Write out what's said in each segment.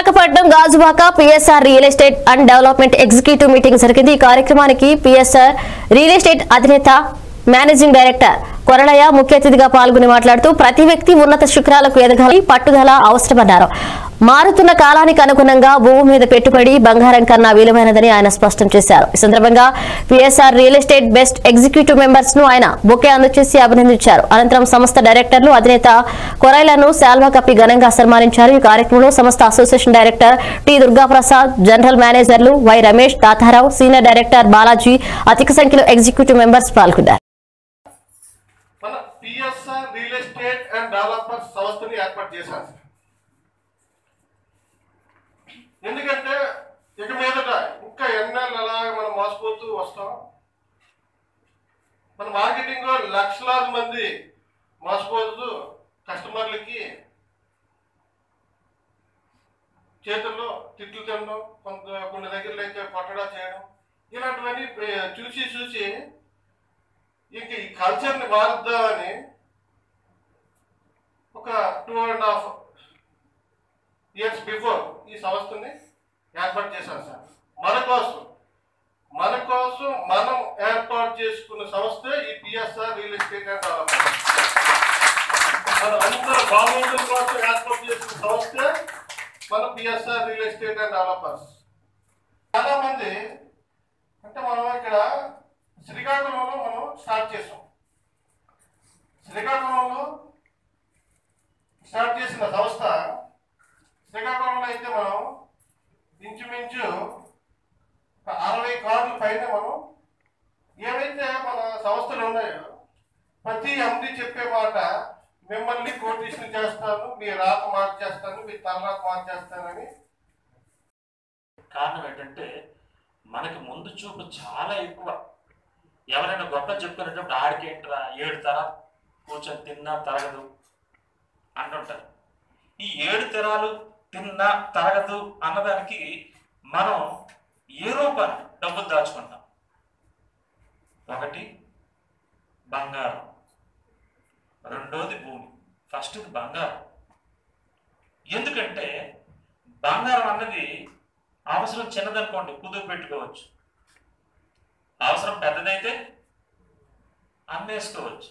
Visakhapatnam Gajuwaka PSR real estate and development executive meeting జరిగింది ఈ కార్యక్రమానికి పిఎస్ఆర్ రియల్ ఎస్టేట్ అధినేత మేనేజింగ్ డైరెక్టర్ కొరళయ్య ముఖ్య అతిథిగా పాల్గొని మాట్లాడుతూ ప్రతి వ్యక్తి ఉన్నత శిఖరాలకు ఎదగాలి పట్టుదల అవసరమన్నారు మారుతున్న కాలానికి అనుగుణంగా భూమి మీద పెట్టుబడి బంగారం కన్నా విలువైనదని ఆయన స్పష్టం చేశారు ఈ సందర్భంగా PSR real estate best executive members ను ఆయన బొకే అందజేసి అభినందించారు అనంతరం సంస్థ డైరెక్టర్లు అధినేత కొరైలను శాల్వా కప్పి ఘనంగా సన్మానించారు ఈ కార్యక్రమంలో సంస్థ association director T Durgaprasad general మేనేజర్లు Y Ramesh Tatarao senior director Balaji అధిక సంఖ్యలో ఎగ్జిక్యూటివ్ మెంబర్స్ పాల్గొన్నారు మన PSR real estate and developers సంస్థని ఏర్పాటు చేశారు సార్ ఎందుకంటే ఇక మీదట ఇంకా ఎన్నాళ్ళు అలాగ మనం మోసపోతూ వస్తాం మన మార్కెటింగ్ లక్షలాది మంది మోసపోతూ కస్టమర్లకి చేతుల్లో తిట్లు తినడం కొంత కొన్ని దగ్గరలో అయితే కొట్టడా చేయడం ఇలాంటివన్నీ ఏ, చూసి చూసి ఇంక ఈ కల్చర్ని మారుద్దామని ఒక two and half years before ఈ సంస్థని ఏర్పాటు చేశాను సార్ మన కోసం మన కోసం మనం ఏర్పాటు చేసుకున్న సంస్థ ఈ PSR real estate and development మన అందరూ బాగోగుల కోసం ఏర్పాటు చేసుకున్న సంస్థ మన PSR real estate and developers చాలా మంది అంటే మనం ఇక్కడ శ్రీకాకుళంలో మనం స్టార్ట్ చేసాం శ్రీకాకుళంలో స్టార్ట్ చేసిన సంస్థ శ్రీకాకుళంలో అయితే మనం ఇంచుమించు ఒక అరవై కార్డుల పైన మనం ఏవైతే మన సంస్థలు ఉన్నాయో ప్రతి ఎండి చెప్పే మాట మిమ్మల్ని కోటీసులు చేస్తాను మీ రాత మార్చేస్తాను మీ తలరాత మార్చేస్తానని కారణం ఏంటంటే మనకి ముందు చూపు చాలా ఎక్కువ ఎవరైనా గొప్ప చెప్పుకునేటప్పుడు ఆడికేంట్రా ఏడు తరం కూర్చొని తిన్నా తరగదు అంటుంటారు ఈ ఏడు తరాలు తిన్నా తరగదు అన్నదానికి మనం ఏ రూపాన డబ్బులు దాచుకుంటాం ఒకటి బంగారం రెండోది భూమి ఫస్ట్ బంగారం ఎందుకంటే బంగారం అన్నది అవసరం చిన్నదనుకోండి కుదురు పెట్టుకోవచ్చు అవసరం పెద్దదైతే అమ్మేసుకోవచ్చు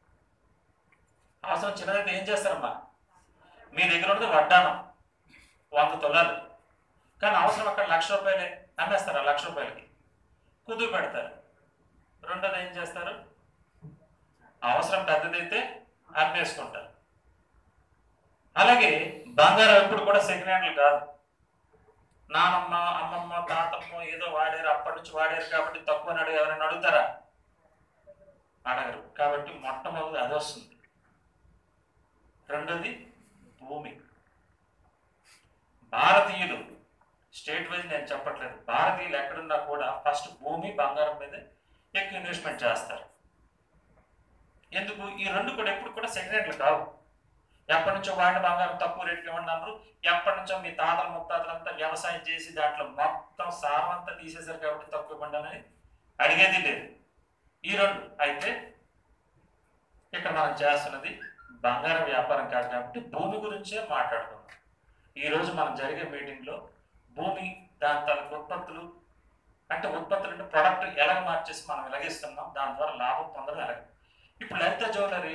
అవసరం చిన్నదైతే ఏం చేస్తారమ్మా మీ దగ్గర ఉన్నది వడ్డానం వంద తులాలు కానీ అవసరం అక్కడ లక్ష రూపాయలే అమ్మేస్తారు ఆ లక్ష రూపాయలకి కుదురు పెడతారు రెండోది ఏం చేస్తారు అవసరం పెద్దదైతే అమ్మేసుకుంటారు అలాగే బంగారం ఎప్పుడు కూడా సెకండ్ హ్యాండ్లు కాదు నానమ్మ అమ్మమ్మ తాతమ్మ ఏదో వాడారు అప్పటి నుంచి వాడారు కాబట్టి తక్కువ అని అడిగి ఎవరైనా అడుగుతారా అడగరు కాబట్టి మొట్టమొదటి అది వస్తుంది రెండోది భూమి భారతీయులు స్టేట్ వైజ్ నేను చెప్పట్లేదు భారతీయులు ఎక్కడున్నా కూడా ఫస్ట్ భూమి బంగారం మీద ఎక్కువ ఇన్వెస్ట్మెంట్ చేస్తారు ఎందుకు ఈ రెండు కూడా ఎప్పుడు కూడా సెకండ్ హ్యాండ్లు కావు ఎప్పటి నుంచో వాడిన బంగారం తక్కువ రేట్కి ఇవ్వండి అన్నారు ఎప్పటి నుంచో మీ తాతలు ముత్తాతలంతా వ్యవసాయం చేసి దాంట్లో మొత్తం సారం అంతా తీసేశారు కాబట్టి తక్కువ ఇవ్వండి అని అడిగేది లేదు ఈ రెండు అయితే ఇక్కడ మనం చేస్తున్నది బంగారం వ్యాపారం కాదు కాబట్టి భూమి గురించే మాట్లాడుకుందాం ఈరోజు మనం జరిగే మీటింగ్లో భూమి దాని తాలూకు ఉత్పత్తులు అంటే ఉత్పత్తులు అంటే ప్రొడక్ట్ ఎలా మార్చేసి మనం ఎలాగిస్తున్నాం దాని ద్వారా లాభం పొందడం ఎలాగ ఇప్పుడు లలిత జ్యువెలరీ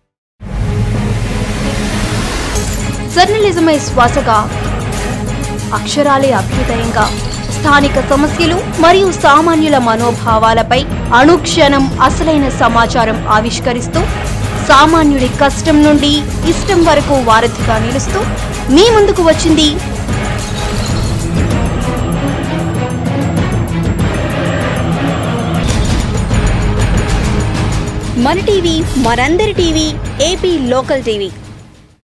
జర్నలిజమే శ్వాసగా అక్షరాలే అభ్యుదయంగా స్థానిక సమస్యలు మరియు సామాన్యుల మనోభావాలపై అనుక్షణం అసలైన సమాచారం ఆవిష్కరిస్తూ సామాన్యుడి కష్టం నుండి ఇష్టం వరకు వారధిగా నిలుస్తూ మీ ముందుకు వచ్చింది మన టీవీ మనందరి టీవీ ఏపీ లోకల్ టీవీ